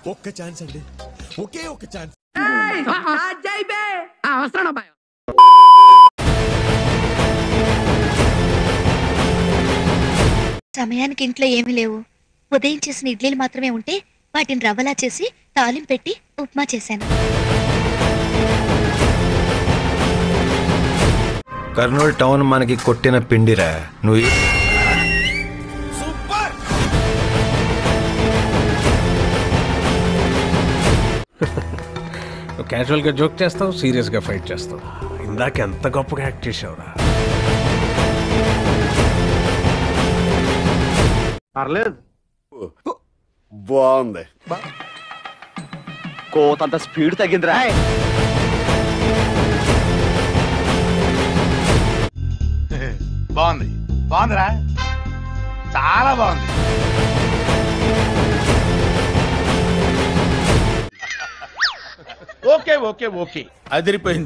ఒక్క ఛాన్స్ అండి ఒకే ఒక్క ఛాన్స్ వస్తాను అబ్బాయి సమయానికి ఇంట్లో ఏమీ లేవు ఉదయం చేసిన ఇడ్లీలు మాత్రమే ఉంటే వాటిని రవ్వలా చేసి తాలింపు పెట్టి ఉప్మా చేశాను కర్నూలు టౌన్ మనకి కొట్టిన పిండిరా నువ్వు సూపర్ క్యాజువల్ గా జోక్ చేస్తావు సీరియస్ గా ఫైట్ చేస్తావు ఇందాక ఎంత గొప్పగా యాక్ట్ చేసావురా పర్లేదు బాగుంది కోతంత స్పీడ్ తగ్గిందిరా బాగుంది బాగుందిరా చాలా బాగుంది ఓకే ఓకే ఓకే అదిరిపోయింది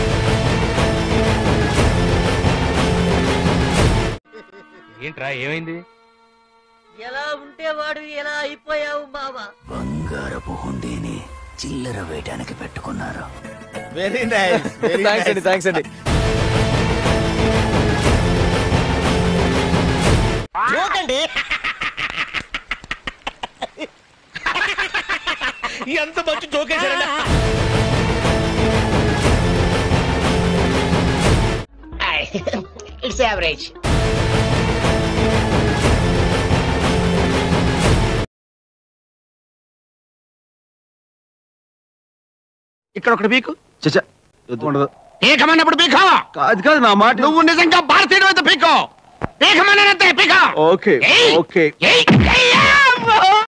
ఏంట్రా ఏమైంది ఎలా ఉంటే వాడు ఎలా అయిపోయావు బావా వెరీ నైస్ వెరీ థ్యాంక్స్ అండి థ్యాంక్స్ అండి ఎంత మంచి జోక్ వేశారండి ఇట్స్ యావరేజ్ ఇక్కడ ఒకటి పీకు చచ్చా ఉండదు పీకమన్నప్పుడు పీకో కాదు కాదు నా మాట నువ్వు నిజంగా భారతీయుడు అయితే పీకో పీకమన్నానంతే పీకో ఓకే ఏయ్! ఓకే ఏయ్! ఏయ్!